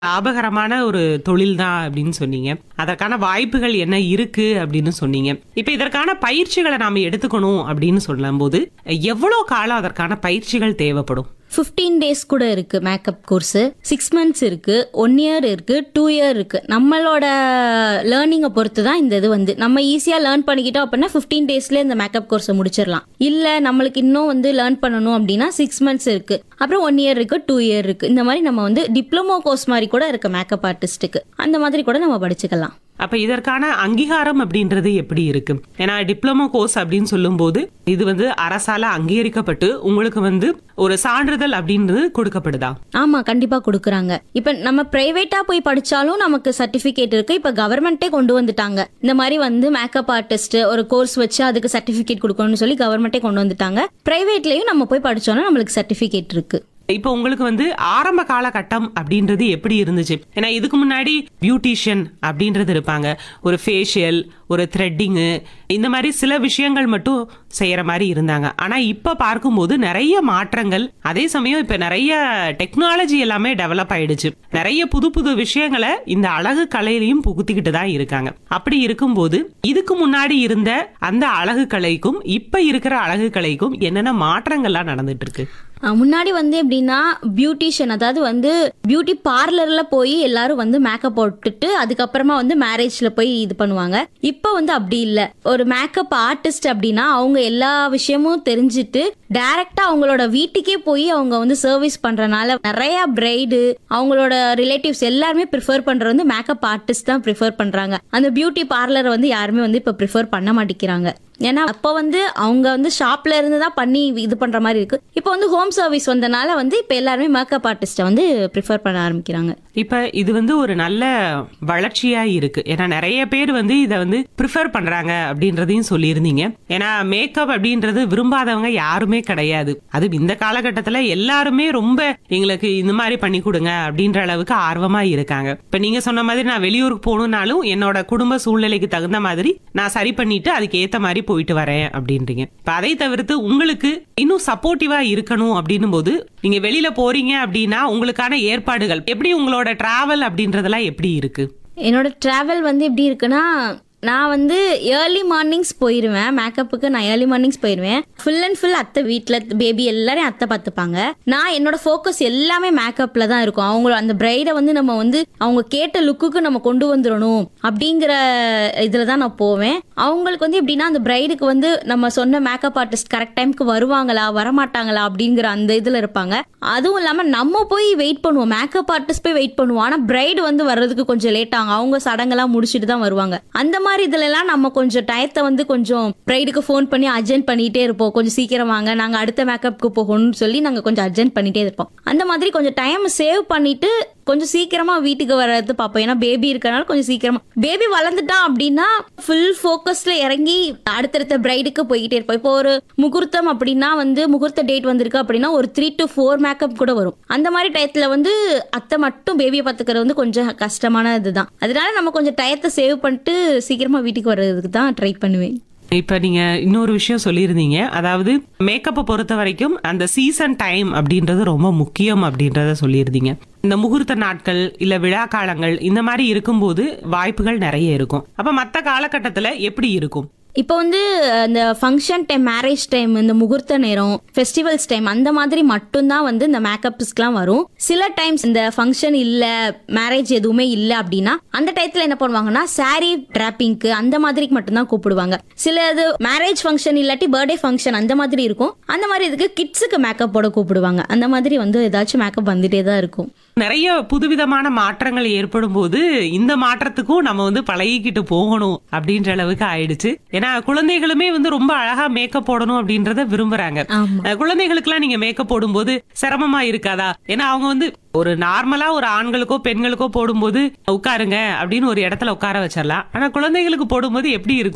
லாபகரமான ஒரு தொழில் தான் அப்படின்னு சொன்னீங்க அதற்கான வாய்ப்புகள் என்ன இருக்கு அப்படின்னு சொன்னீங்க இப்ப இதற்கான பயிற்சிகளை நாம எடுத்துக்கணும் அப்படின்னு சொல்லும்போது எவ்வளவு காலம் அதற்கான பயிற்சிகள் தேவைப்படும் 15 டேஸ் கூட இருக்கு மேக்கப் கோர்ஸ் சிக்ஸ் மந்த்ஸ் இருக்கு ஒன் இயர் இருக்கு டூ இயர் இருக்கு நம்மளோட லேர்னிங்கை பொறுத்து தான் இந்த இது வந்து நம்ம ஈஸியா லேர்ன் பண்ணிக்கிட்டோம் அப்படின்னா 15 டேஸ்ல இந்த மேக்கப் கோர்ஸை முடிச்சிடலாம் இல்ல நம்மளுக்கு இன்னும் வந்து லேர்ன் பண்ணணும் அப்படின்னா சிக்ஸ் மந்த்ஸ் இருக்கு அப்புறம் ஒன் இயர் இருக்கு டூ இயர் இருக்கு இந்த மாதிரி நம்ம வந்து டிப்ளமோ கோர்ஸ் மாதிரி கூட இருக்கு மேக்கப் ஆர்டிஸ்ட்டுக்கு அந்த மாதிரி கூட நம்ம படிச்சுக்கலாம் அப்ப இதற்கான அங்கீகாரம் அப்படின்றது எப்படி இருக்கு ஏன்னா டிப்ளமோ கோர்ஸ் அப்படின்னு சொல்லும்போது இது வந்து அரசால அங்கீகரிக்கப்பட்டு உங்களுக்கு வந்து ஒரு சான்றிதழ் அப்படின்றது கொடுக்கப்படுதா ஆமா கண்டிப்பா கொடுக்குறாங்க இப்ப நம்ம பிரைவேட்டா போய் படிச்சாலும் நமக்கு சர்டிபிகேட் இருக்கு இப்ப கவர்மெண்ட்டே கொண்டு வந்துட்டாங்க இந்த மாதிரி வந்து மேக்கப் ஆர்டிஸ்ட் ஒரு கோர்ஸ் வச்சு அதுக்கு சர்டிபிகேட் கொடுக்கணும்னு சொல்லி கவர்மெண்ட்டே கொண்டு வந்துட்டாங்க பிரைவேட்லயும் நம்ம போய் படிச்சோம்னா நம்மளுக்கு சர்டிபிகேட் இருக்கு இப்போ உங்களுக்கு வந்து ஆரம்ப காலகட்டம் அப்படின்றது எப்படி இருந்துச்சு ஏன்னா இதுக்கு முன்னாடி பியூட்டிஷியன் அப்படின்றது இருப்பாங்க ஒரு ஃபேஷியல் ஒரு த்ரெட்டிங்கு இந்த மாதிரி சில விஷயங்கள் மட்டும் செய்யற மாதிரி இருந்தாங்க ஆனா இப்ப பார்க்கும்போது நிறைய மாற்றங்கள் அதே சமயம் இப்ப நிறைய டெக்னாலஜி எல்லாமே டெவலப் ஆயிடுச்சு நிறைய புது புது விஷயங்களை இந்த அழகு கலையிலையும் புகுத்திக்கிட்டு தான் இருக்காங்க அப்படி இருக்கும்போது இதுக்கு முன்னாடி இருந்த அந்த அழகு கலைக்கும் இப்ப இருக்கிற அழகு கலைக்கும் என்னென்ன மாற்றங்கள்லாம் நடந்துட்டு இருக்கு அஹ் முன்னாடி வந்து எப்படின்னா பியூட்டிஷியன் அதாவது வந்து பியூட்டி பார்லர்ல போய் எல்லாரும் வந்து மேக்கப் போட்டுட்டு அதுக்கப்புறமா வந்து மேரேஜ்ல போய் இது பண்ணுவாங்க இப்போ வந்து அப்படி இல்ல ஒரு மேக்கப் ஆர்டிஸ்ட் அப்படின்னா அவங்க எல்லா விஷயமும் தெரிஞ்சுட்டு டைரக்டா அவங்களோட வீட்டுக்கே போய் அவங்க வந்து சர்வீஸ் பண்றனால நிறைய பிரைடு அவங்களோட ரிலேட்டிவ்ஸ் எல்லாருமே ப்ரிஃபர் பண்றது வந்து மேக்கப் ஆர்டிஸ்ட் தான் ப்ரிஃபர் பண்றாங்க அந்த பியூட்டி பார்லரை வந்து யாருமே வந்து இப்போ ப்ரிஃபர் பண்ண மாட்டேங்கிறாங்க ஏன்னா அப்போ வந்து அவங்க வந்து ஷாப்ல இருந்து தான் பண்ணி இது பண்ற மாதிரி இருக்கு இப்போ வந்து ஹோம் சர்வீஸ் வந்தனால வந்து இப்போ எல்லாருமே மேக்கப் ஆர்டிஸ்ட்டை வந்து ப்ரிஃபர் பண்ண ஆரம்பிக்கிறாங்க இப்ப இது வந்து ஒரு நல்ல வளர்ச்சியா இருக்கு ஏன்னா நிறைய பேர் வந்து இத வந்து ப்ரிஃபர் பண்றாங்க அப்படின்றதையும் சொல்லியிருந்தீங்க ஏன்னா மேக்கப் அப்படின்றது விரும்பாதவங்க யாருமே கிடையாது அது இந்த காலகட்டத்துல எல்லாருமே ரொம்ப எங்களுக்கு இந்த மாதிரி பண்ணி கொடுங்க அப்படின்ற அளவுக்கு ஆர்வமா இருக்காங்க இப்ப நீங்க சொன்ன மாதிரி நான் வெளியூருக்கு போகணும்னாலும் என்னோட குடும்ப சூழ்நிலைக்கு தகுந்த மாதிரி நான் சரி பண்ணிட்டு அதுக்கு ஏத்த மாதிரி போயிட்டு வரேன் அப்படின்றீங்க இப்ப அதை தவிர்த்து உங்களுக்கு இன்னும் சப்போர்ட்டிவா இருக்கணும் அப்படின்னும் போது நீங்க வெளியில போறீங்க அப்படின்னா உங்களுக்கான ஏற்பாடுகள் எப்படி உங்களோட டிராவல் அப்படின்றதெல்லாம் எப்படி இருக்கு என்னோட டிராவல் வந்து எப்படி இருக்குன்னா நான் வந்து ஏர்லி மார்னிங்ஸ் போயிடுவேன் மேக்கப்புக்கு நான் ஏர்லி மார்னிங்ஸ் போயிடுவேன் ஃபுல் அண்ட் ஃபுல் அத்தை வீட்டில் பேபி எல்லாரையும் அத்தை பார்த்துப்பாங்க நான் என்னோட ஃபோக்கஸ் எல்லாமே மேக்கப்ல தான் இருக்கும் அவங்க அந்த பிரைடை வந்து நம்ம வந்து அவங்க கேட்ட லுக்குக்கு நம்ம கொண்டு வந்துடணும் அப்படிங்கிற இதில் தான் நான் போவேன் அவங்களுக்கு வந்து எப்படின்னா அந்த பிரைடுக்கு வந்து நம்ம சொன்ன மேக்கப் ஆர்டிஸ்ட் கரெக்ட் டைம்க்கு வருவாங்களா வரமாட்டாங்களா அப்படிங்கிற அந்த இதில் இருப்பாங்க அதுவும் இல்லாமல் நம்ம போய் வெயிட் பண்ணுவோம் மேக்கப் ஆர்டிஸ்ட் போய் வெயிட் பண்ணுவோம் ஆனால் பிரைடு வந்து வர்றதுக்கு கொஞ்சம் லேட் ஆகும் அவங்க சடங்கெல்லாம் முடிச்சுட்டு தான் வருவாங்க அந்த மாதிரி இதுல எல்லாம் நம்ம கொஞ்சம் டயத்தை வந்து கொஞ்சம் பிரைடுக்கு ஃபோன் பண்ணி அர்ஜென்ட் பண்ணிட்டே இருப்போம் கொஞ்சம் சீக்கிரம் வாங்க நாங்க அடுத்த மேக்கப்புக்கு போகணும்னு சொல்லி நாங்க கொஞ்சம் அர்ஜென்ட் பண்ணிட்டே இருப்போம் அந்த மாதிரி கொஞ்சம் டைம் சேவ் பண்ணிட்டு கொஞ்சம் சீக்கிரமா வீட்டுக்கு வர்றது பார்ப்போம் ஏன்னா பேபி இருக்கறனால கொஞ்சம் சீக்கிரமா பேபி வளர்ந்துட்டான் அப்படின்னா ஃபுல் ஃபோக்கஸ்ல இறங்கி அடுத்தடுத்த பிரைடுக்கு போய்கிட்டே இருப்போம் இப்போ ஒரு முகூர்த்தம் அப்படின்னா வந்து முகூர்த்த டேட் வந்திருக்கு அப்படின்னா ஒரு த்ரீ டு ஃபோர் மேக்கப் கூட வரும் அந்த மாதிரி டயத்துல வந்து அத்தை மட்டும் பேபியை பார்த்துக்கிறது வந்து கொஞ்சம் கஷ்டமான இதுதான் அதனால நம்ம கொஞ்சம் டயத்தை சேவ் பண்ணிட்டு சீக்கிரமா வீட்டுக்கு வர்றதுக்கு தான் ட்ரை பண்ணுவேன் இப்ப நீங்க இன்னொரு விஷயம் சொல்லியிருந்தீங்க அதாவது மேக்கப்பை பொறுத்த வரைக்கும் அந்த சீசன் டைம் அப்படின்றது ரொம்ப முக்கியம் அப்படின்றத சொல்லியிருந்தீங்க இந்த முகூர்த்த நாட்கள் இல்ல விழா காலங்கள் இந்த மாதிரி இருக்கும்போது வாய்ப்புகள் நிறைய இருக்கும் அப்ப மத்த காலகட்டத்துல எப்படி இருக்கும் இப்போ வந்து இந்த ஃபங்க்ஷன் டைம் மேரேஜ் டைம் இந்த முகூர்த்த நேரம் ஃபெஸ்டிவல்ஸ் டைம் அந்த மாதிரி மட்டும்தான் வந்து இந்த மேக்கப்ஸ்க்குலாம் வரும் சில டைம்ஸ் இந்த ஃபங்க்ஷன் இல்ல மேரேஜ் எதுவுமே இல்ல அப்படின்னா அந்த டயத்துல என்ன பண்ணுவாங்கன்னா saree டிராப்பிங்க்கு அந்த மாதிரிக்கு மட்டும்தான் கூப்பிடுவாங்க சில இது மேரேஜ் ஃபங்க்ஷன் இல்லாட்டி பர்த்டே ஃபங்க்ஷன் அந்த மாதிரி இருக்கும் அந்த மாதிரி இதுக்கு கிட்ஸுக்கு மேக்கப் போட கூப்பிடுவாங்க அந்த மாதிரி வந்து ஏதாச்சும் மேக்கப் வந்துட்டே தான் இருக்கும் நிறைய புதுவிதமான மாற்றங்கள் ஏற்படும் போது இந்த மாற்றத்துக்கும் நம்ம வந்து பழகிக்கிட்டு போகணும் அப்படின்ற அளவுக்கு ஆயிடுச்சு ஏன்னா குழந்தைகளுமே வந்து ரொம்ப அழகா மேக்கப் போடணும் அப்படின்றத விரும்புறாங்க ஆமா அஹ் குழந்தைகளுக்குலாம் நீங்க மேக்கப் போடும்போது சிரமமா இருக்காதா ஏன்னா அவங்க வந்து ஒரு நார்மலா ஒரு ஆண்களுக்கோ பெண்களுக்கோ போடும்போது உட்காருங்க அப்படின்னு ஒரு இடத்துல உட்கார வச்சிடலாம் ஆனா குழந்தைகளுக்கு போடும்போது எப்படி இருக்கும்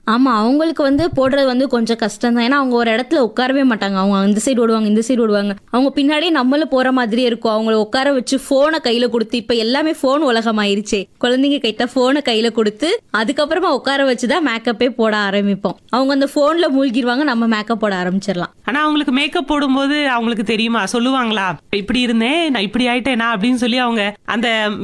ஆமா அவங்களுக்கு வந்து போடுறது வந்து கொஞ்சம் கஷ்டம் தான் ஏன்னா அவங்க ஒரு இடத்துல உட்காரவே மாட்டாங்க அவங்க அந்த சைடு ஓடுவாங்க இந்த சைடு ஓடுவாங்க அவங்க பின்னாடியே நம்மளும் போற மாதிரியே இருக்கும் அவங்கள உட்கார வச்சு போனை கையில கொடுத்து இப்ப எல்லாமே போன் உலகம் ஆயிருச்சே குழந்தைங்க கிட்ட போனை கையில கொடுத்து அதுக்கப்புறமா உட்கார வச்சுதான் மேக்கப்பே போட ஆரம்பிப்போம் அவங்க அந்த போன்ல மூழ்கிடுவாங்க நம்ம மேக்கப் போட ஆரம்பிச்சிடலாம் ஆனா அவங்களுக்கு மேக்கப் போடும்போது அவங்களுக்கு தெரியுமா சொல்லுவாங்களா இப்படி இருந்தேன் நான் இப்படி ஆயிட்டேனா அப்படின்னு சொல்லி அவங்க அந்த